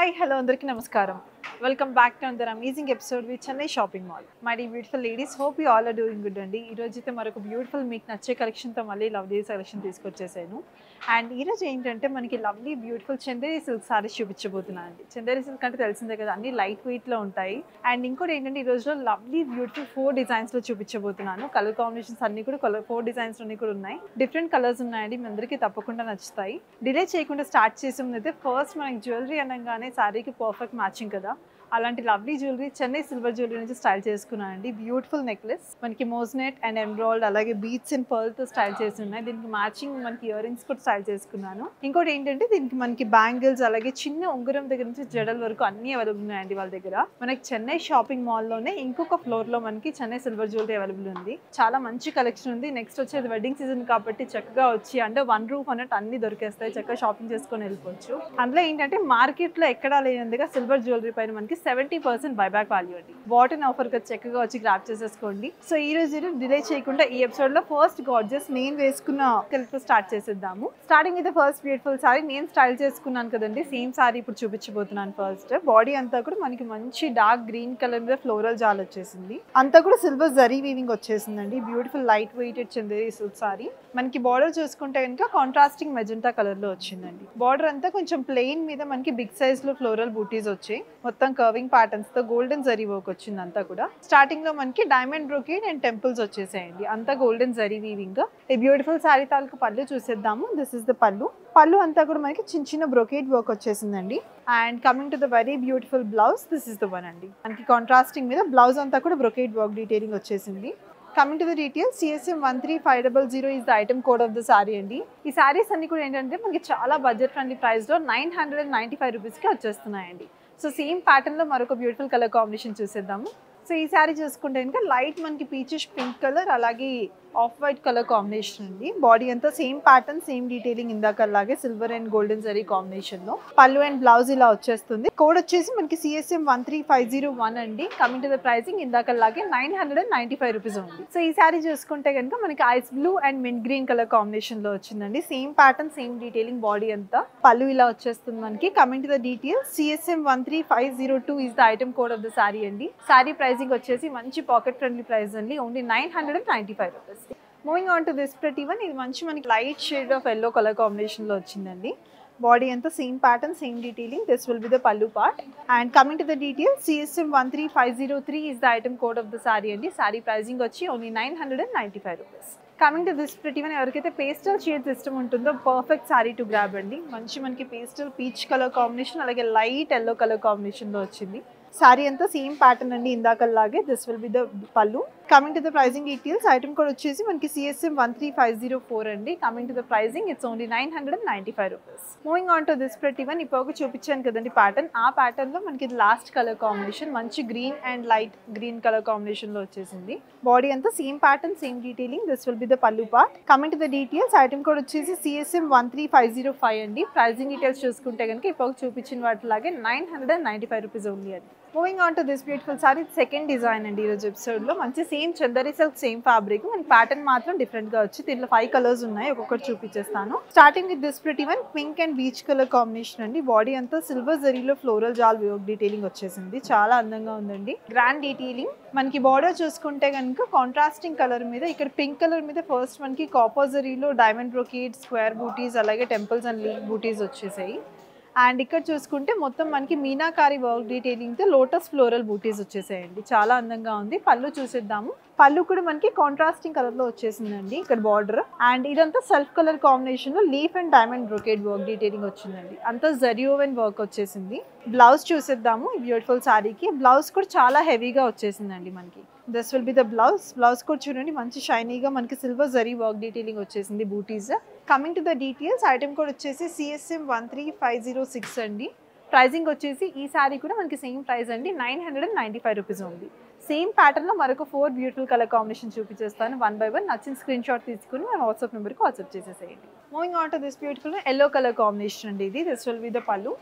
hi hello అందరికీ నమస్కారం welcome back to another amazing episode with Chennai shopping mall my beautiful ladies hope you all are doing good అండి ఈ రోజు అయితే మరొక బ్యూటిఫుల్ మీకు నచ్చే కలెక్షన్తో మళ్ళీ లవ్లీ కలెక్షన్ తీసుకొచ్చేసాను అండ్ ఈరోజు ఏంటంటే మనకి lovely beautiful Chanderi silk saris చూపించబోతున్నాను అండి చందేరి సిల్క్ అంటే తెలిసిందే కదా అన్ని లైట్ వెయిట్లో ఉంటాయి అండ్ ఇంకోటి ఏంటంటే ఈ రోజులో లవ్లీ బ్యూటిఫుల్ ఫోర్ డిజైన్స్లో చూపించబోతున్నాను కలర్ కాంబినేషన్స్ అన్ని కూడా కలర్ ఫోర్ డిజైన్స్ అన్ని కూడా ఉన్నాయి డిఫరెంట్ కలర్స్ ఉన్నాయండి మీ అందరికీ తప్పకుండా నచ్చుతాయి డిలే చేయకుండా స్టార్ట్ చేసే ముందు అయితే ఫస్ట్ మనకి జ్యువెలరీ అనగానే శారీకి పర్ఫెక్ట్ మ్యాచింగ్ కదా అలాంటి lovely jewellery Chennai silver jewellery నుంచి స్టైల్ చేసుకున్నానండి బ్యూటిఫుల్ నెక్లెస్ మనకి మోస్నెట్ అండ్ ఎంబ్రాయిడ్ అలాగే బీట్స్ అండ్ పర్ల్తో స్టైల్ చేసి ఉన్నాయి దీనికి మ్యాచింగ్ మనకి ఇయర్ రింగ్స్ కూడా స్టైల్ చేసుకున్నాను ఇంకోటి ఏంటంటే దీనికి మనకి బ్యాంగిల్స్ అలాగే చిన్న ఉంగరం దగ్గర నుంచి జడల వరకు అన్ని అవైలబుల్ ఉన్నాయండి వాళ్ళ దగ్గర మనకి చెన్నై షాపింగ్ మాల్లోనే ఇంకొక ఫ్లోర్లో మనకి చెన్నై సిల్వర్ జ్యువెలరీ అవైలబుల్ ఉంది చాలా మంచి కలెక్షన్ ఉంది నెక్స్ట్ వచ్చేది వెడ్డింగ్ సీజన్ కాబట్టి చక్కగా వచ్చి అంటే వన్ రూఫ్ అన్నట్టు అన్ని దొరికేస్తాయి చక్కగా షాపింగ్ చేసుకొని వెళ్ళిపోవచ్చు అందులో ఏంటంటే మార్కెట్లో ఎక్కడా లేనందుగా సిల్వర్ జ్యువెలరీ పైన మనకి సెవెంటీ పర్సెంట్ బైబ్యాక్ వాల్యూ అండి వాటర్ ఆఫర్ గా చక్కగా వచ్చి గ్రాప్ చేసేసుకోండి సో ఈ రోజు డిలే చేయకుండా ఈ ఎపిసోడ్ లో ఫస్ట్ గార్జెస్ నేను వేసుకున్న కలిపి స్టార్ట్ చేసేద్దాము స్టార్టింగ్ అయితే ఫస్ట్ బ్యూటిఫుల్ సారీ నేను స్టైల్ చేసుకున్నాను కదండి సేమ్ సారీ ఇప్పుడు చూపించబోతున్నాను ఫస్ట్ బాడీ అంతా కూడా మనకి మంచి డార్క్ గ్రీన్ కలర్ మీద ఫ్లోరల్ జాల్ వచ్చేసింది అంతా కూడా సిల్వర్ జరీ వీవింగ్ వచ్చేసిందండి beautiful light weighted Chanderi silk sari మనకి బార్డర్ చూసుకుంటే కనుక కాంట్రాస్టింగ్ మెజెంటా కలర్ లో వచ్చిందండి బార్డర్ అంతా కొంచెం ప్లెయిన్ మీద మనకి బిగ్ సైజ్ లో ఫ్లోరల్ బూటీస్ వచ్చాయి మొత్తం కర్వింగ్ ప్యాటర్న్స్ తో గోల్డెన్ జరీ వర్క్ వచ్చింది అంతా కూడా స్టార్టింగ్ లో మనకి డైమండ్ బ్రోకేడ్ అండ్ టెంపుల్స్ వచ్చేసాయండి అంతా గోల్డెన్ జరీ వీవింగ్ ఈ బ్యూటిఫుల్ సారీ తాలూకు పళ్ళు చూసేద్దాము దిస్ ఇస్ ద పళ్ళు పళ్ళు అంతా కూడా మనకి చిన్న చిన్న బ్రొకేడ్ వర్క్ వచ్చేసిందండి and coming to the very beautiful blouse this is the one అండి మనకి కాంట్రాస్టింగ్ మీద బ్లౌజ్ అంతా కూడా బ్రొకేడ్ వర్క్ డీటెయిలింగ్ వచ్చేసింది coming to the detail CSM one three five double zero is the item code of the sorry అండి ఈ సారీస్ అన్ని కూడా ఏంటంటే మనకి చాలా బడ్జెట్ ఫ్రెండ్లీ ప్రైస్లో nine hundred and ninety five రూపీస్కి వచ్చేస్తున్నాయండి సో సేమ్ ప్యాటర్న్లో మరొక బ్యూటిఫుల్ కలర్ కాంబినేషన్ చూసేద్దాము సో ఈ శారీ చూసుకుంటే కనుక లైట్ మనకి పీచిష్ పింక్ కలర్ అలాగే ఆఫ్ వైట్ కలర్ కాంబినేషన్ అండి బాడీ అంతా సేమ్ ప్యాటర్న్ సేమ్ డీటెయిలింగ్ ఇందాకలాగే silver and golden zari combination లో పళ్ళు అండ్ బ్లౌజ్ ఇలా వచ్చేస్తుంది కోడ్ వచ్చేసి మనకి CSM one three five zero one అండి కమింగ్ టు ద ప్రైసింగ్ ఇందాకలాగే nine hundred and ninety five rupees ఉంది సో ఈ శారీ చూసుకుంటే కనుక మనకి ice blue and mint green colour combination లో వచ్చిందండి same pattern same detailing body అంతా పళ్ళు ఇలా వచ్చేస్తుంది మనకి coming to the detail CSM one three five zero two is the item code of the sari అండి శారీ ప్రైసింగ్ వచ్చేసి మంచి పాకెట్ ఫ్రెండ్లీ ప్రైస్ అండి only nine hundred and ninety five rupees moving on to this pretty one ఇది మంచి మనకి light shade of yellow colour కాంబినేషన్లో వచ్చిందండి body అంతా same pattern same detailing this will be the పల్లు part and coming to the detail CSM one three five zero three is the item code of the sorry అండి sorry pricing వచ్చి only nine hundred and ninety five rupees coming to this pretty one ఎవరికైతే pastel shades ఇష్టం ఉంటుందో perfect sari to grab అండి మంచి మనకి pastel peach colour combination అలాగే light yellow colour కాంబినేషన్లో వచ్చింది సారీ అంతా సేమ్ ప్యాటర్న్ అండి ఇందాకలాగే దిస్ విల్ బి ద పళ్ళు coming to the pricing details item code వచ్చేసి మనకి CSM one three five zero four అండి coming to the pricing it's only nine hundred and ninety five rupees moving on to this pretty one ఇప్పుడు చూపించాను కదండి pattern ఆ ప్యాటర్న్లో మనకి last colour combination మంచి green and light green colour కాంబినేషన్లో వచ్చేసింది బాడీ అంతా same pattern same detailing this will be the పల్లు part coming to the details item code వచ్చేసి CSM one three five zero five అండి ప్రైసింగ్ డీటెయిల్స్ చూసుకుంటే కనుక ఇప్పుడు చూపించిన వాటిలాగే nine hundred and ninety five rupees ఉంది అండి moving on to this beautiful saree second design అండి ఈరోజు ఎపిసోడ్లో మంచి same Chanderi silk same fabric మన ప్యాటర్న్ మాత్రం డిఫరెంట్గా వచ్చి దీంట్లో ఫైవ్ కలర్స్ ఉన్నాయి ఒక్కొక్కటి చూపించేస్తాను starting with this pretty one pink and peach colour combination అండి బాడీ అంతా సిల్వర్ జరీలో ఫ్లోరల్ జాల్ డీటెయిలింగ్ వచ్చేసింది చాలా అందంగా ఉందండి గ్రాండ్ డీటెయిలింగ్ మనకి బార్డర్ చూసుకుంటే కనుక కాంట్రాస్టింగ్ కలర్ మీద ఇక్కడ పింక్ కలర్ మీద ఫస్ట్ మనకి కాపోజరీలో డైమండ్ బ్రోకేడ్ స్క్వేర్ బూటీస్ అలాగే టెంపుల్స్ అండ్ లీవ్ బూటీస్ వచ్చేసాయి అండ్ ఇక్కడ చూసుకుంటే మొత్తం మనకి మీనాకారి వర్క్ డీటెయిలింగ్తో లోటస్ ఫ్లోరల్ బూటీస్ వచ్చేసాయండి చాలా అందంగా ఉంది పళ్ళు చూసేద్దాము పళ్ళు కూడా మనకి కాంట్రాస్టింగ్ కలర్ లో వచ్చేసిందండి ఇక్కడ బార్డర్ అండ్ ఇదంతా సెల్ఫ్ కలర్ కాంబినేషన్ లో leaf and diamond brocade work detailing వచ్చిందండి అంతా జరియోవెన్ వర్క్ వచ్చేసింది బ్లౌజ్ చూసేద్దాము ఈ బ్యూటిఫుల్ శారీకి బ్లౌజ్ కూడా చాలా హెవీగా వచ్చేసిందండి మనకి this will be the blouse blouse కూడా చూడండి మంచి షైనీగా మనకి సిల్వర్ జరీ వర్క్ డీటెయిలింగ్ వచ్చేసింది బూటీస్ coming to the details item code వచ్చేసి CSM one three five zero six అండి ప్రైజింగ్ వచ్చేసి ఈ సారీ కూడా మనకి సేమ్ ప్రైస్ అండి nine hundred and ninety five rupees ఉంది సేమ్ ప్యాటర్న్లో మరొక ఫోర్ బ్యూటిఫుల్ కలర్ కాంబినేషన్ చూపించేస్తాను వన్ బై వన్ నచ్చిన స్క్రీన్ షాట్ తీసుకుని మన వాట్సాప్ నెంబర్కి వాట్సాప్ చేసేసేయండి moving on to this beautiful yellow colour combination అండి ఇది దిస్ విల్ బి ద పళ్ళు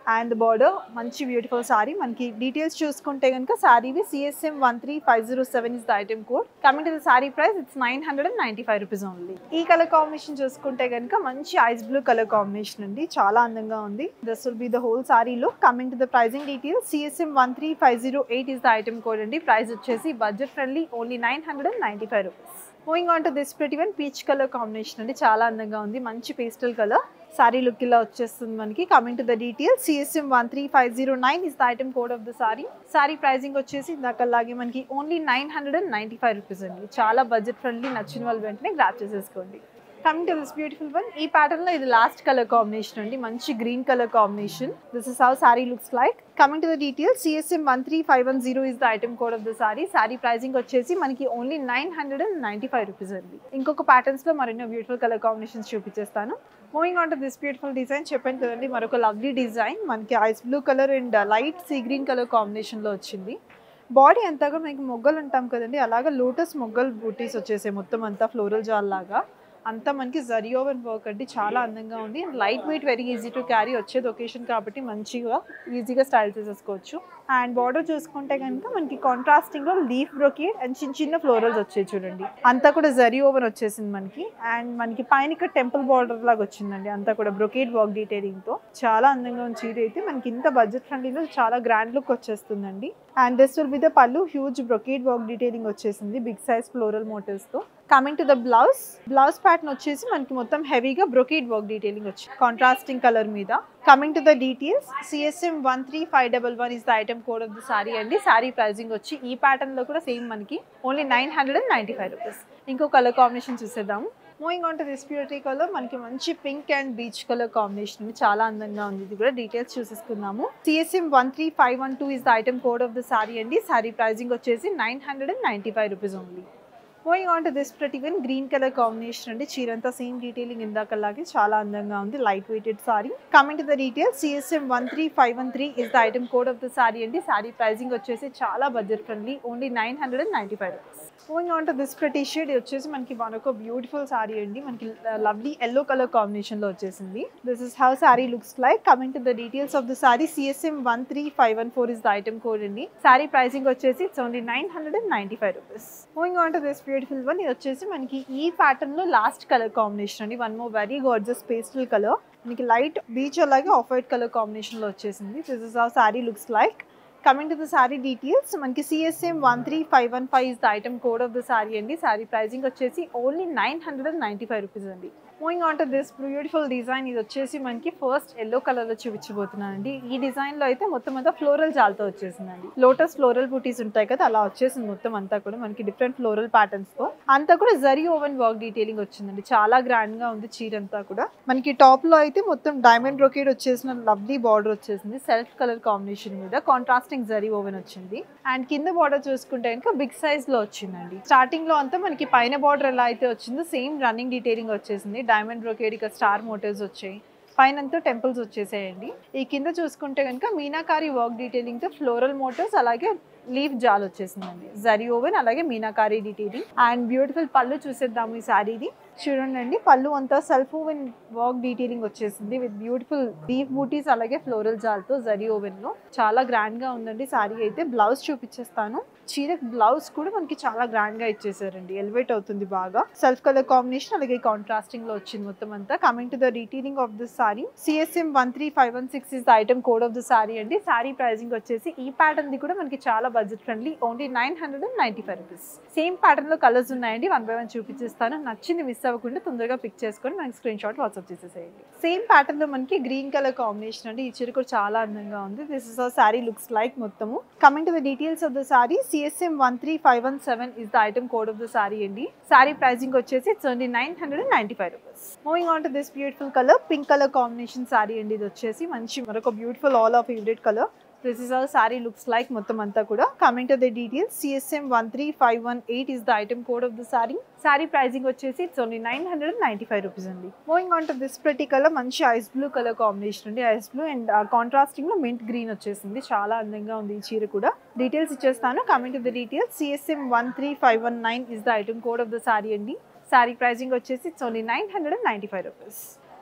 అండ్ బార్డర్ మంచి బ్యూటిఫుల్ సారీ మనకి డీటెయిల్స్ చూసుకుంటే కనుక సారీవి CSM one three five zero seven is the item code coming to the saree price it's nine hundred and ninety five rupees only ఈ colour combination చూసుకుంటే కనుక మంచి ఐస్ బ్లూ కలర్ కాంబినేషన్ అండి చాలా అందంగా ఉంది this will be the whole saree look coming to the pricing details CSM one three five zero eight is the item code అండి price వచ్చేసి budget friendly only nine hundred and ninety five rupees moving on to this pretty one peach colour combination అండి చాలా అందంగా ఉంది మంచి pastel colour sorry look ఇలా వచ్చేస్తుంది మనకి coming to the details CSM one three five zero nine is the item code of the saree saree pricing వచ్చేసి ఇందాకలాగే మనకి only nine hundred and ninety five rupees అండి చాలా బడ్జెట్ ఫ్రెండ్లీ నచ్చిన వాళ్ళు వెంటనే గ్రాప్ చేసేసుకోండి coming to this beautiful one ఈ ప్యాటర్న్ లో ఇది లాస్ట్ కలర్ కాంబినేషన్ అండి మంచి green colour combination this is how saree looks like coming to the details CSM one three five one zero is the item code of the saree saree pricing వచ్చేసి మనకి only nine hundred and ninety five rupees అండి ఇంకొక patterns లో మరెన్నో beautiful colour combinations చూపించేస్తాను moving on to this beautiful design చెప్పాను కదండి మరొక లవ్లీ డిజైన్ మనకి ice blue colour and light sea green colour కాంబినేషన్లో వచ్చింది బాడీ అంతా కూడా మనకి మొగ్గలు అంటాం కదండి అలాగా లోటస్ మొగ్గలు బూటీస్ వచ్చేసాయి మొత్తం అంతా ఫ్లోరల్ జాల్ లాగా అంతా మనకి జరియోవన్ వర్క్ అంటే చాలా అందంగా ఉంది and light weight very easy to carry వచ్చేది ఒకేషన్ కాబట్టి మంచిగా ఈజీగా స్టైల్ చేసేసుకోవచ్చు అండ్ బార్డర్ చూసుకుంటే కనుక మనకి కాంట్రాస్టింగ్ లో లీఫ్ బ్రొకేడ్ అండ్ చిన్న చిన్న ఫ్లోరల్స్ వచ్చాయి చూడండి అంతా కూడా జరీ ఓవర్ వచ్చేసింది మనకి అండ్ మనకి పైన ఇక్కడ టెంపుల్ బార్డర్ లాగా వచ్చిందండి అంతా కూడా బ్రొకేడ్ వర్క్ డీటెయిలింగ్ తో చాలా అందంగా ఉంది చీర అయితే మనకి ఇంత బడ్జెట్ ఫ్రెండ్లీలో చాలా గ్రాండ్ లుక్ వచ్చేస్తుందండి and this will be the pallu huge brocade work detailing వచ్చేసింది బిగ్ సైజ్ ఫ్లోరల్ మోటివ్స్ తో coming to the blouse blouse pattern వచ్చేసి మనకి మొత్తం హెవీగా బ్రొకేడ్ వర్క్ డీటెయిలింగ్ వచ్చింది కాంట్రాస్టింగ్ కలర్ మీద coming to the details CSM one three five double one is the item code of the sorry అండి saree pricing వచ్చి ఈ ప్యాటర్న్ లో కూడా సేమ్ మనకి only nine hundred and ninety five rupees ఇంకో colour combination చూసేద్దాం moving on to this pretty colour మనకి మంచి pink and peach colour combination ఉంది చాలా అందంగా ఉంది ఇది కూడా డీటెయిల్స్ చూసేసుకుందాము CSM one three five one two is the item code of the sorry అండి సారీ ప్రైజింగ్ వచ్చేసి nine hundred and ninety five rupees only moving on to this pretty one green colour combination అండి చీరంతా same detailing ఇందాకలాగే చాలా అందంగా ఉంది light weighted saree coming to the details CSM one three five one three is the item code of the sorry అండి saree pricing వచ్చేసి చాలా budget friendly only nine hundred and ninety five rupees moving on to this pretty shade వచ్చేసి మనకి మరొక beautiful sorry అండి మనకి lovely yellow colour combination లో వచ్చేసింది this is how saree looks like coming to the details of the sorry CSM one three five one four is the item code అండి sorry pricing వచ్చేసి it's only nine hundred and ninety five rupees moving on to this beautiful one ఇది వచ్చేసి మనకి ఈ pattern లో last colour combination అండి one more very gorgeous pastel colour మనకి light peach అలాగే ఆఫ్ వైట్ కలర్ కాంబినేషన్ లో వచ్చేసింది this is how saree looks like coming to the saree details మనకి CSM one three five one five is the item code of the sorry అండి saree pricing వచ్చేసి only nine hundred and ninety five rupees అండి moving on to this beautiful design ఇది వచ్చేసి మనకి first yellow colour లో చూపించబోతున్నానండి ఈ design లో అయితే మొత్తం అంతా ఫ్లోరల్ జాల్తో వచ్చేసిందండి లోటస్ ఫ్లోరల్ బూటీస్ ఉంటాయి కదా అలా వచ్చేసింది మొత్తం అంతా కూడా మనకి డిఫరెంట్ ఫ్లోరల్ ప్యాటర్న్స్ తో అంతా కూడా జరీ ఓవెన్ వర్క్ డీటెయిలింగ్ వచ్చిందండి చాలా గ్రాండ్ గా ఉంది చీర అంతా కూడా మనకి టాప్ లో అయితే మొత్తం డైమండ్ రొకేడ్ వచ్చేసిన లవ్లీ బార్డర్ వచ్చేసింది సెల్ఫ్ కలర్ కాంబినేషన్ మీద కాంట్రాస్టింగ్ జరీ ఓవెన్ వచ్చింది అండ్ కింద బార్డర్ చూసుకుంటే కనుక బిగ్ సైజ్ లో వచ్చిందండి స్టార్టింగ్ లో అంతా మనకి పైన బార్డర్ ఎలా అయితే వచ్చిందో సేమ్ రన్నింగ్ డీటెయిలింగ్ వచ్చేసింది డైమండ్ బ్రొకేడ్ ఇక స్టార్ మోటివ్స్ వచ్చాయి పైనంతా టెంపుల్స్ వచ్చేసాయండి ఈ కింద చూసుకుంటే కనుక మీనాకారి వర్క్ డీటెయిలింగ్ తో ఫ్లోరల్ మోటివ్స్ అలాగే లీఫ్ జాల్ వచ్చేసిందండి జరీ ఓవెన్ అలాగే మీనాకారి డీటెయిలింగ్ అండ్ బ్యూటిఫుల్ పళ్ళు చూసేద్దాము ఈ శారీది చూడండి పళ్ళు అంతా సెల్ఫ్ ఓవెన్ వర్క్ డీటెయిలింగ్ వచ్చేసింది విత్ బ్యూటిఫుల్ లీఫ్ బూటీస్ అలాగే ఫ్లోరల్ జాల్తో జరీ ఓవెన్ లో చాలా గ్రాండ్ గా ఉందండి శారీ అయితే బ్లౌజ్ చూపించేస్తాను చీర బ్లౌజ్ కూడా మనకి చాలా గ్రాండ్ గా ఇచ్చేసారండి ఎలివేట్ అవుతుంది బాగా సెల్ఫ్ కలర్ కాంబినేషన్ అలాగే కాంట్రాస్టింగ్ లో వచ్చింది మొత్తం అంతా coming to the detailing of this saree CSM one three five one six is the item code of the sorry అండి సారీ ప్రైజింగ్ వచ్చేసి ఈ ప్యాటర్న్ ది కూడా మనకి చాలా budget friendly only nine hundred and ninety five rupees same pattern లో colours ఉన్నాయండి one by one చూపించేస్తాను నచ్చింది మిస్ అవ్వకుండా తొందరగా పిక్ చేసుకొని మనకి స్క్రీన్ షాట్ వాట్సాప్ చేసేసేయండి సేమ్ ప్యాటర్న్ లో మనకి గ్రీన్ కలర్ కాంబినేషన్ అండి ఈ చీర కూడా చాలా అందంగా ఉంది this is saree looks like మొత్తము coming to the details of the sorry CSM one three five one seven is the item code of the sorry అండి సారీ ప్రైజింగ్ వచ్చేసి it's only nine hundred and ninety five rupees moving on to this beautiful colour pink colour combination saree అండి ఇది వచ్చేసి మంచి మరొక beautiful all of favourite colour this is all sorry looks like మొత్తం అంతా కూడా coming to the details CSM one three five one eight is the item code of the saree saree pricing వచ్చేసి it's only nine hundred and ninety five rupees అండి moving on to this pretty colour మంచి ice blue colour combination అండి ice blue and contrasting లో mint green వచ్చేసింది చాలా అందంగా ఉంది ఈ చీర కూడా డీటెయిల్స్ ఇచ్చేస్తాను coming to the details CSM one three five one nine is the item code of the sorry అండి సారీ ప్రైజింగ్ వచ్చేసి it's only nine hundred and ninety five rupees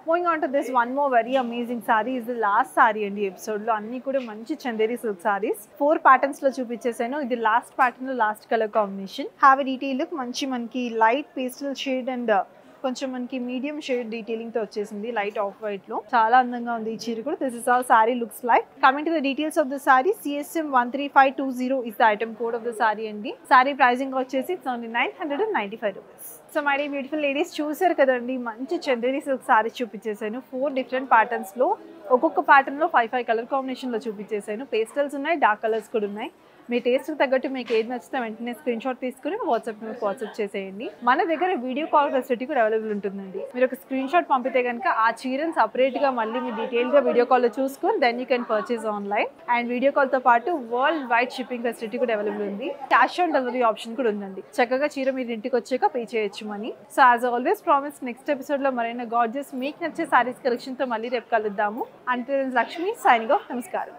moving on to this one more very amazing saree is the last saree అండి episode లో అన్ని కూడా మంచి Chanderi silk sarees four patterns లో చూపించేసాను ఇది లాస్ట్ ప్యాటర్న్ లో last colour combination have detail look మంచి మనకి లైట్ పేస్టల్ షేడ్ అండ్ కొంచెం మనకి మీడియం షేడ్ డీటెయిలింగ్ తో వచ్చేసింది లైట్ ఆఫ్ వైట్ లో చాలా అందంగా ఉంది ఈ చీర కూడా this is all sorry looks like coming to the details of the sorry CSM one three five two zero is the item code of the sorry అండి సారీ ప్రైసింగ్ వచ్చేసి it's only nine hundred and ninety five rupees so my beautiful ladies చూసారు కదండి మంచి Chanderi silk saris చూపించేసాను four different patterns లో ఒక్కొక్క pattern లో five five colour combination లో చూపించేసాను పేస్టల్స్ ఉన్నాయి డార్క్ కలర్స్ కూడా ఉన్నాయి మీ టేస్ట్కి తగ్గట్టు మీకు ఏది నచ్చితే వెంటనే స్క్రీన్ షాట్ తీసుకుని వాట్సాప్ మీకు వాట్సాప్ చేసేయండి మన దగ్గర వీడియో కాల్ ఫెసిలిటీ కూడా అవైలబుల్ ఉంటుందండి మీరు ఒక స్క్రీన్ షాట్ పంపితే కనుక ఆ చీరని సపరేట్గా మళ్ళీ మీ డీటెయిల్గా వీడియో కాల్లో చూసుకొని then you can purchase online and video కాల్తో పాటు వరల్డ్ వైడ్ షిప్పింగ్ ఫెసిలిటీ కూడా అవైలబుల్ ఉంది క్యాష్ ఆన్ డెలివరీ ఆప్షన్ కూడా ఉందండి చక్కగా చీర మీరు ఇంటికి వచ్చాక పే చేయొచ్చు money so as always promise next ఎపిసోడ్లో మరైనా గాడ్జెస్ మీకు నచ్చే సారీస్ కలెక్షన్తో మళ్ళీ రేపు కలుద్దాము అంటే లక్ష్మి సైనింగ్ ఆఫ్ నమస్కారం